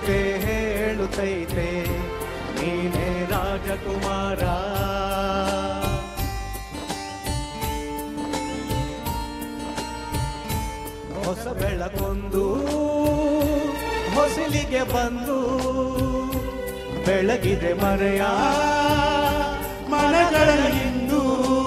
ಮತ್ತೆ ಹೇಳುತ್ತೈತೆ ನೀನೇ ರಾಜಕುಮಾರ ಹೊಸ ಬೆಳಕೊಂದು ಹೊಸಲಿಗೆ ಬಂದು ಬೆಳಗಿದೆ ಮರೆಯ ಮನಗಳ ಇಂದು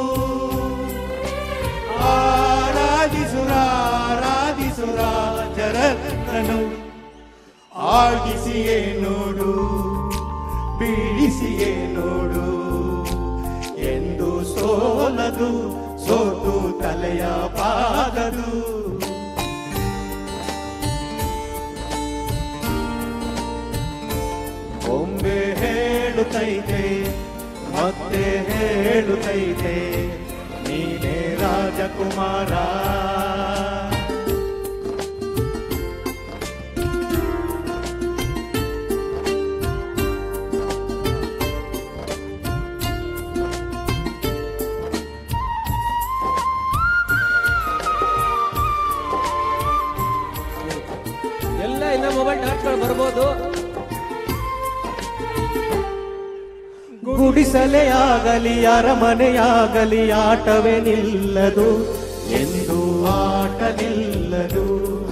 ಆರಾಧಿಸುರ ಆರಾಧಿಸುರ ಜರತ್ನನು ಆಗಿಸಿಯೇ ನೋಡು ಬೀಳಿಸಿಯೇ ನೋಡು ಎಂದು ಸೋಲದು ಸೋತು ತಲೆಯ ಬಾಗದು ಒಮ್ಮೆ ಹೇಳುತ್ತೈತೆ ಮತ್ತೆ ಹೇಳುತ್ತೈತೆ ನೀನೇ ರಾಜಕುಮಾರ ಎಲ್ಲ ಇನ್ನ ಮೊಬೈಲ್ ಟಾರ್ಚ್ಗಳು ಬರ್ಬೋದು ಗುಡಿಸಲೇ ಆಗಲಿ ಅರಮನೆಯಾಗಲಿ ಆಟವೇ ನಿಲ್ಲದು ಎಂದು ಆಟ ನಿಲ್ಲದು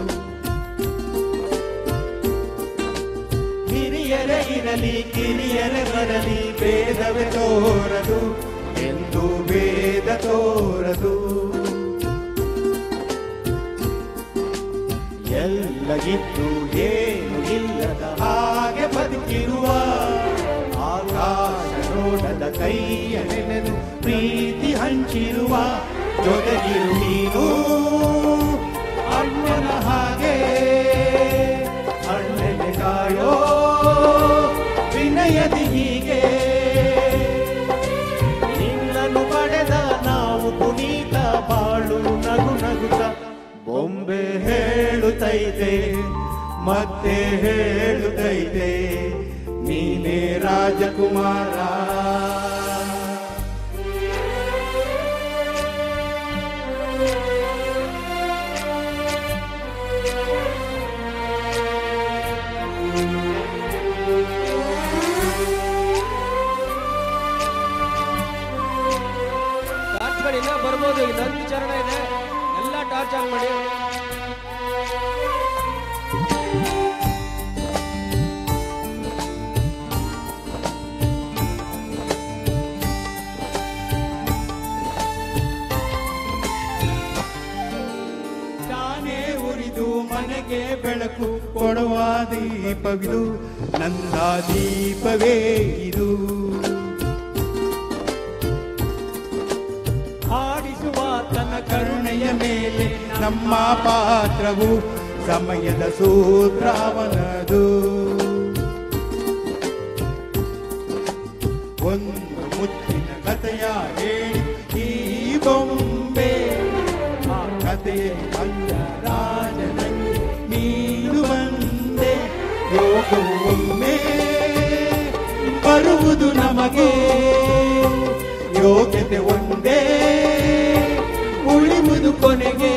ಹಿರಿಯರೇ ಇರಲಿ ಕಿರಿಯರೇ ಬರಲಿ ಭೇದವೇ ತೋರದು ಎಂದು ಭೇದ ತೋರದು ಎಲ್ಲ ಇದ್ದು ಏನು ಇಲ್ಲದ ಹಾಗೆ ಬದುಕಿರುವ ಆಕಾಶ ನೋಡದ ಕೈಯ ನೆನೆದು ಪ್ರೀತಿ ಹಂಚಿರುವ ಜೊತೆಗಿರು ನೀನು ಅಣ್ಣನ ಹಾಗೆ ಅಣ್ಣನೆ ಕಾಯೋ ವಿನಯದಿ ಹೀಗೆ ನಿನ್ನನ್ನು ಪಡೆದ ನಾವು ಪುನೀತ ಬಾಳು ನಗು ನಗುತ್ತ ಬೊಂಬೆ ಹೇಳುತ್ತೈತೆ ಮತ್ತೆ ಹೇಳುತ್ತೈತೆ ನೀನೇ ರಾಜಕುಮಾರ ಟಾರ್ಚ್ಗಳು ಇನ್ನ ಬರ್ಬೋದು ಇನ್ನೊಂದು ಚರಣ ಇದೆ ಎಲ್ಲ ಟಾರ್ಚ್ ಆನ್ ಮಾಡಿ ತಾನೇ ಉರಿದು ಮನೆಗೆ ಬೆಳಕು ಕೊಡುವ ದೀಪವಿದು ನಂದ ದೀಪವೇ ಇದು ಆಡಿಸುವ ತನ್ನ ಕರುಣೆಯ ಮೇಲೆ ನಮ್ಮ ಪಾತ್ರವು ಸಮಯದ ಸೂತ್ರವನದು ಒಂದು ಮುತ್ತಿನ ಕಥೆಯ ಹೇಳಿ ಈ ಬೊಂಬೆ ಆ ಕಥೆಯ ಬಂದ ರಾಜನಲ್ಲಿ ನೀನು ಬಂದೆ ಯೋಗವು ಒಮ್ಮೆ ಬರುವುದು ನಮಗೆ ಯೋಗ್ಯತೆ ಒಂದೇ ಉಳಿಯುವುದು ಕೊನೆಗೆ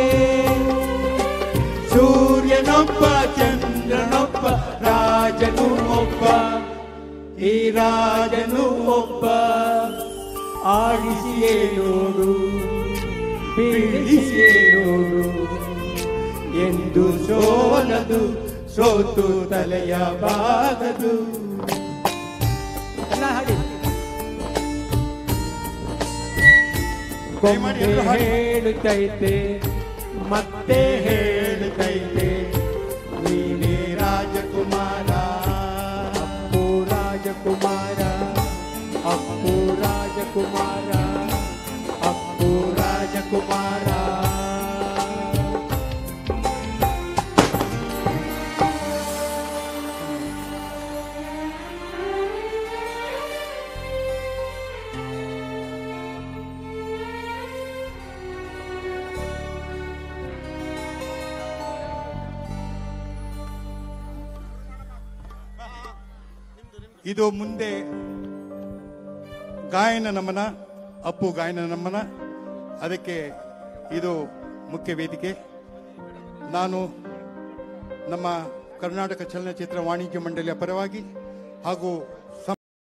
ಸೂರ್ಯನೊಬ್ಬ ಚಂದ್ರನೊಬ್ಬ ರಾಜನು ಒಬ್ಬ ಈ ರಾಜನು ಒಬ್ಬ ಆಡಿಸಿಯೇ ನೋಡು ಬೀಳಿಸಿಯೇ ನೋಡು ಎಂದು ಸೋಲದು ಸೋತು ತಲೆಯ ಬಾಗದು ಎಲ್ಲ ಹಾಡಿ ದಯಮಾಡಿ ಎಲ್ಲರೂ ಹಾಡಿ. ಹೇಳುತ್ತೈತೆ ಮತ್ತೆ ಹೇಳುತ್ತೈತೆ ನೀನೇ ರಾಜಕುಮಾರ ಅಪ್ಪು ರಾಜಕುಮಾರ ಅಪ್ಪು ರಾಜಕುಮಾರ ಅಪ್ಪು ರಾಜಕುಮಾರ ಇದು ಮುಂದೆ ಗಾಯನ ನಮನ ಅಪ್ಪು ಗಾಯನ ನಮನ ಅದಕ್ಕೆ ಇದು ಮುಖ್ಯ ವೇದಿಕೆ ನಾನು ನಮ್ಮ ಕರ್ನಾಟಕ ಚಲನಚಿತ್ರ ವಾಣಿಜ್ಯ ಮಂಡಳಿಯ ಪರವಾಗಿ ಹಾಗೂ